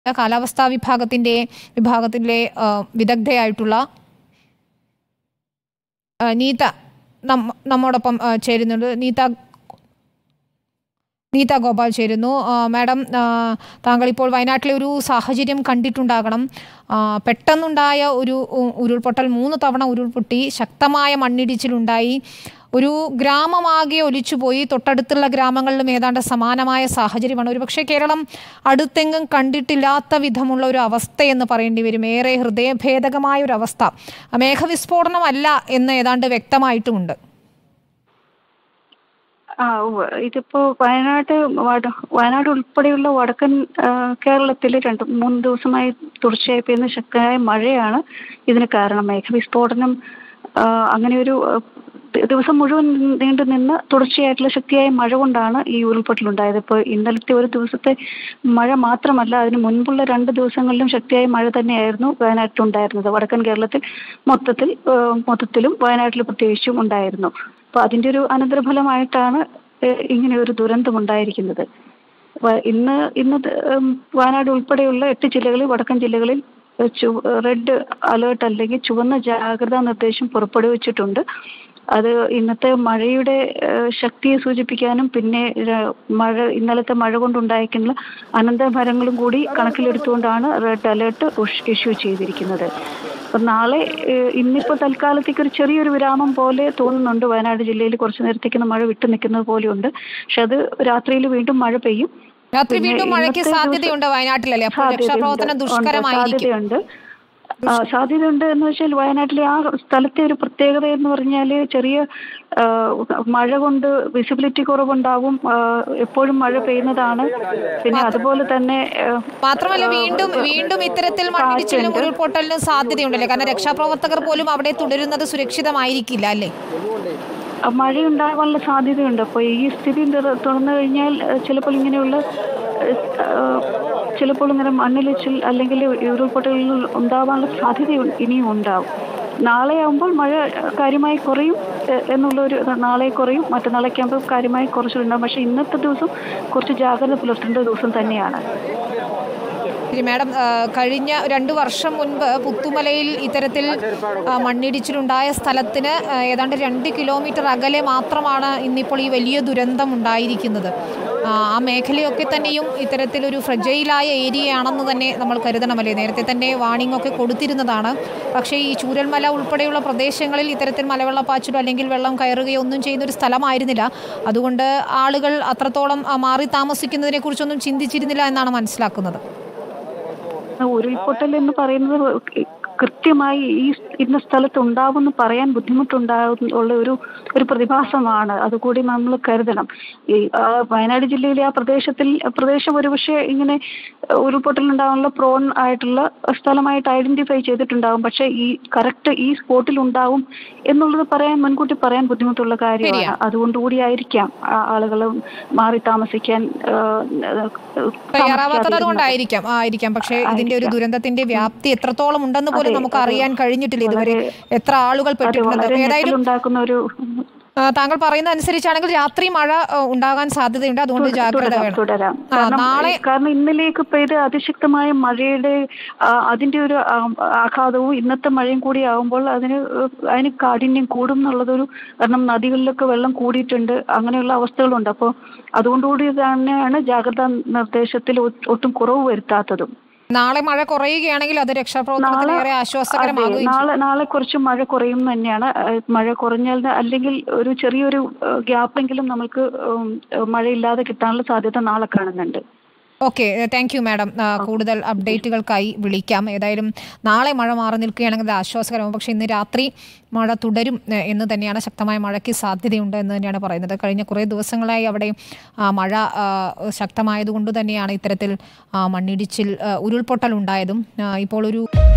കാലാവസ്ഥാ വിഭാഗത്തിന്റെ വിഭാഗത്തിലെ ആ, വിദഗ്ധയായിട്ടുള്ള ആ, നീത നമ്മ- നമ്മോടൊപ്പം ആ, ചേരുന്നുണ്ട് നീത നീത ഗോപാൽ ചേരുന്നു ആ, മാഡം ആ, താങ്കൾ ഇപ്പോൾ വയനാട്ടിലെ ഒരു സാഹചര്യം കണ്ടിട്ടുണ്ടാകണം ആ, പെട്ടെന്നുണ്ടായ ഒരു ഉ- ഉരുൾപൊട്ടൽ മൂന്ന് തവണ ഉരുൾപൊട്ടി ശക്തമായ മണ്ണിടിച്ചിലുണ്ടായി ഒരു ഗ്രാമമാകെ ഒലിച്ചുപോയി തൊട്ടടുത്തുള്ള ഗ്രാമങ്ങളിലും ഏതാണ്ട് സമാനമായ സാഹചര്യമാണ് ഒരുപക്ഷെ കേരളം അടുത്തെങ്ങും കണ്ടിട്ടില്ലാത്ത വിധമുള്ള ഒരു അവസ്ഥയെന്ന് പറയേണ്ടി വരും ഏറെ ഹൃദയഭേദകമായ ഒരു അവസ്ഥ മേഘവിസ്ഫോടനമല്ല എന്ന് ഏതാണ്ട് വ്യക്തമായിട്ടുമുണ്ട് ആ ഉവ്വ് ഇതിപ്പോ വയനാട് വട- വയനാട് ഉൾപ്പെടെയുള്ള വടക്കൻ ആ, കേരളത്തിൽ രണ്ട് മൂന്ന് ദിവസമായി തുടർച്ചയായി പെയ്യുന്ന ശക്തമായ മഴയാണ് ഇതിന് കാരണം മേഘവിസ്ഫോടനം ആ, അങ്ങനെ ഒരു ആ, ദി- ദിവസം മുഴുവൻ നീണ്ടു നിന്ന് തുടർച്ചയായിട്ടുള്ള ശക്തിയായ മഴ കൊണ്ടാണ് ഈ ഉരുൾപൊട്ടലുണ്ടായത് ഇപ്പോൾ ഇന്നലത്തെ ഒരു ദിവസത്തെ മഴ മാത്രമല്ല അതിന് മുൻപുള്ള രണ്ട് ദിവസങ്ങളിലും ശക്തിയായ മഴ തന്നെയായിരുന്നു വയനാട്ടിലുണ്ടായിരുന്നത് വടക്കൻ കേരളത്തിൽ മൊത്തത്തിൽ ആ, മൊത്തത്തിലും വയനാട്ടിൽ പ്രത്യേകിച്ചും ഉണ്ടായിരുന്നു അപ്പൊ അതിന്റെ ഒരു അനന്തരഫലമായിട്ടാണ് ഏഹ് ഇങ്ങനെ ഒരു ദുരന്തം ഉണ്ടായിരിക്കുന്നത് വ- ഇന്ന് ഇന്ന് ത- ഉം വയനാട് ഉൾപ്പെടെയുള്ള എട്ട് ജില്ലകളിൽ വടക്കൻ ജില്ലകളിൽ ഏഹ് ചു- റെഡ് അലേർട്ട് അല്ലെങ്കിൽ ചുവന്ന ജാഗ്രതാ നിർദ്ദേശം പുറപ്പെടുവിച്ചിട്ടുണ്ട് അത് ഇന്നത്തെ മഴയുടെ ഏഹ് ശക്തിയെ സൂചിപ്പിക്കാനും പിന്നെ ര- മഴ ഇന്നലത്തെ മഴ കൊണ്ടുണ്ടായിരിക്കുന്ന അനന്തരഫലങ്ങളും കൂടി കണക്കിലെടുത്തുകൊണ്ടാണ് റെഡ് അലേർട്ട് ഇഷ്യൂ ചെയ്തിരിക്കുന്നത് അപ്പൊ നാളെ ഏഹ് ഇന്നിപ്പോ തൽക്കാലത്തേക്ക് ഒരു ചെറിയൊരു വിരാമം പോലെ തോന്നുന്നുണ്ട് വയനാട് ജില്ലയിൽ കുറച്ചു നേരത്തേക്ക് മഴ വിട്ടു നിൽക്കുന്നത് പോലെയുണ്ട് പക്ഷെ അത് രാത്രിയിൽ വീണ്ടും മഴ പെയ്യും രാത്രി പിന്നെ വീണ്ടും മഴയ്ക്ക് ഇന്നത്തെ ദിവസം സാധ്യതയുണ്ട് വയനാട്ടിലല്ലേ അപ്പോൾ സാധ്യതയുണ്ട്. രക്ഷാപ്രവർത്തനം ഉണ്ട്. ദുഷ്കരമായിരിക്കും സാധ്യതയുണ്ട് ആ, സാധ്യതയുണ്ട് എന്ന് വെച്ചാൽ വയനാട്ടിലെ ആ സ്ഥലത്തെ ഒരു പ്രത്യേകത എന്ന് പറഞ്ഞാൽ ചെറിയ ആ, മഴ കൊണ്ട് വിസിബിലിറ്റി കുറവുണ്ടാവും ആ, എപ്പോഴും മഴ പെയ്യുന്നതാണ് പിന്നെ അതുപോലെ തന്നെ ആ, മാത്രമല്ല വീണ്ടും വീണ്ടും ഇത്തരത്തിൽ മണ്ണിടിച്ചിലിനും ഉരുൾപൊട്ടലിനും സാധ്യതയുണ്ടല്ലേ കാരണം രക്ഷാപ്രവർത്തകർ പോലും അവിടെ തുടരുന്നത് സുരക്ഷിതമായിരിക്കില്ല അല്ലേ ആ, മഴയുണ്ടാകാനുള്ള സാധ്യതയുണ്ട് അപ്പോൾ ഈ സ്ഥിതി നിറ- തുറന്നു കഴിഞ്ഞാൽ ആ, ചിലപ്പോൾ ഇങ്ങനെയുള്ള ആ, ചിലപ്പോൾ ഇങ്ങനെ മണ്ണിലിച്ചിൽ അല്ലെങ്കിൽ ഉരുൾപൊട്ടലുകൾ ഉണ്ടാവാനുള്ള സാധ്യത ഇനിയും ഉണ്ടാവും നാളെ ആകുമ്പോൾ മഴ കാര്യമായി കുറയും എ- എന്നുള്ളൊരു നാളെ കുറയും മറ്റന്നാളേക്ക് ആകുമ്പോൾ കാര്യമായി കുറച്ചിട്ടുണ്ടാകും പക്ഷേ ഇന്നത്തെ ദിവസം കുറച്ച് ജാഗ്രത പുലർത്തേണ്ട ദിവസം തന്നെയാണ് ശരി മാഡം ആ, കഴിഞ്ഞ രണ്ടു വർഷം മുൻപ് പുത്തുമലയിൽ ഇത്തരത്തിൽ ആ, മണ്ണിടിച്ചിലുണ്ടായ സ്ഥലത്തിന് ആ, ഏതാണ്ട് രണ്ട് കിലോമീറ്റർ അകലെ മാത്രമാണ് ഇന്നിപ്പോൾ ഈ വലിയ ദുരന്തം ഉണ്ടായിരിക്കുന്നത് ആ ആ മേഖലയൊക്കെ തന്നെയും ഇത്തരത്തിലൊരു ഫ്രജൈലായ ഏരിയയാണെന്ന് തന്നെ നമ്മൾ കരുതണമല്ലേ നേരത്തെ തന്നെ വാണിംഗ് ഒക്കെ കൊടുത്തിരുന്നതാണ് പക്ഷേ ഈ ചൂരൽമല ഉൾപ്പെടെയുള്ള പ്രദേശങ്ങളിൽ ഇത്തരത്തിൽ മലവെള്ളപ്പാച്ചിലോ അല്ലെങ്കിൽ വെള്ളം കയറുകയോ ഒന്നും ചെയ്യുന്ന ഒരു സ്ഥലമായിരുന്നില്ല അതുകൊണ്ട് ആളുകൾ അത്രത്തോളം ആ, മാറി താമസിക്കുന്നതിനെ കുറിച്ചൊന്നും ചിന്തിച്ചിരുന്നില്ല എന്നാണ് മനസ്സിലാക്കുന്നത് ഉരുൾപൊട്ടൽ എന്ന് പറയുന്നത് കൃത്യമായി ഈ ഇന്ന സ്ഥലത്ത് ഉണ്ടാവുമെന്ന് പറയാൻ ബുദ്ധിമുട്ടുണ്ടാകും ഉള്ള ഒരു ഒരു പ്രതിഭാസമാണ് അതുകൂടി നമ്മൾ കരുതണം ഈ ആ വയനാട് ജില്ലയിലെ ആ പ്രദേശത്തിൽ പ്രദേശം ഒരുപക്ഷെ ഇങ്ങനെ ഉരുൾപൊട്ടൽ ഉണ്ടാകാനുള്ള പ്രോൺ ആയിട്ടുള്ള സ്ഥലമായിട്ട് ഐഡന്റിഫൈ ചെയ്തിട്ടുണ്ടാകും പക്ഷെ ഈ കറക്റ്റ് ഈ സ്പോട്ടിൽ ഉണ്ടാവും എന്നുള്ളത് പറയാൻ മുൻകൂട്ടി പറയാൻ ബുദ്ധിമുട്ടുള്ള കാര്യമാണ് ശരിയാ. അതുകൊണ്ടുകൂടി ആയിരിക്കാം ആളുകൾ മാറി താമസിക്കാൻ ആ, തയ്യാറാവാത്തത് താമസിക്കാതിരുന്നത്. അതുകൊണ്ടായിരിക്കാം ആയിരിക്കാം പക്ഷേ ഇതിന്റെ ഒരു ദുരന്തത്തിന്റെ വ്യാപ്തി എത്രത്തോളം ഉണ്ടെന്ന് പോലും അതെ, നമുക്ക് അത് അറിയാൻ കഴിഞ്ഞിട്ടില്ല ഇതുവരെ വളരെ- എത്ര ആളുകൾ അത് പെട്ടിട്ടുണ്ടെന്ന് വളരെ ഏതായാലും ഉണ്ടാക്കുന്ന ഒരു ആ, താങ്കൾ പറയുന്ന അനുസരിച്ചാണെങ്കിൽ രാത്രി മഴ ആ, ഉണ്ടാകാൻ സാധ്യതയുണ്ട് അതുകൊണ്ട് ജാഗ്രത തുടരാം വേണം തുടരാം ആ, കാരണം നാളെ കാരണം ഇന്നലേക്ക് പെയ്ത അതിശക്തമായ മഴയുടെ ആ, അതിന്റെ ഒരു ആ, ആഘാതവും ഇന്നത്തെ മഴയും കൂടി ആകുമ്പോൾ അതിന് അതിന് കാഠിന്യം കൂടും എന്നുള്ളതൊരു കാരണം നദികളിലൊക്കെ വെള്ളം കൂടിയിട്ടുണ്ട് അങ്ങനെയുള്ള അവസ്ഥകളുണ്ട് അപ്പോൾ അതുകൊണ്ടുകൂടി തന്നെയാണ് ജാഗ്രതാ നിർദ്ദേശത്തിൽ ഒ- ഒട്ടും കുറവ് വരുത്താത്തതും നാളെ മഴ കുറയുകയാണെങ്കിൽ അത് രക്ഷാപ്രവർത്തനത്തിന് ഏറെ അതെ, ആശ്വാസകരമാകുകയും ചെയ്യും. നാളെ നാളെ കുറച്ച് മഴ കുറയും തന്നെയാണ് ഏഹ് മഴ കുറഞ്ഞാൽ അല്ലെങ്കിൽ ഒരു ചെറിയൊരു ഗ്യാപ്പെങ്കിലും നമുക്ക് ഉം, മഴയില്ലാതെ കിട്ടാനുള്ള സാധ്യത നാളെ കാണുന്നുണ്ട് ഓക്കെ താങ്ക് യു മാഡം ആ, കൂടുതൽ അപ്ഡേറ്റുകൾക്കായി വിളിക്കാം ഏതായാലും നാളെ മഴ മാറി നിൽക്കുകയാണെങ്കിൽ അത് ആശ്വാസകരമാകും പക്ഷേ ഇന്ന് രാത്രി മഴ തുടരും ഏ, എന്ന് തന്നെയാണ് ശക്തമായ മഴയ്ക്ക് സാധ്യതയുണ്ട് എന്ന് തന്നെയാണ് പറയുന്നത് കഴിഞ്ഞ കുറേ ദിവസങ്ങളായി അവിടെ ആ, മഴ ആ, ശക്തമായതുകൊണ്ട് തന്നെയാണ് ഇത്തരത്തിൽ ആ, മണ്ണിടിച്ചിൽ ആ, ഉരുൾപൊട്ടൽ ഉണ്ടായതും ആ, ഇപ്പോൾ ഒരു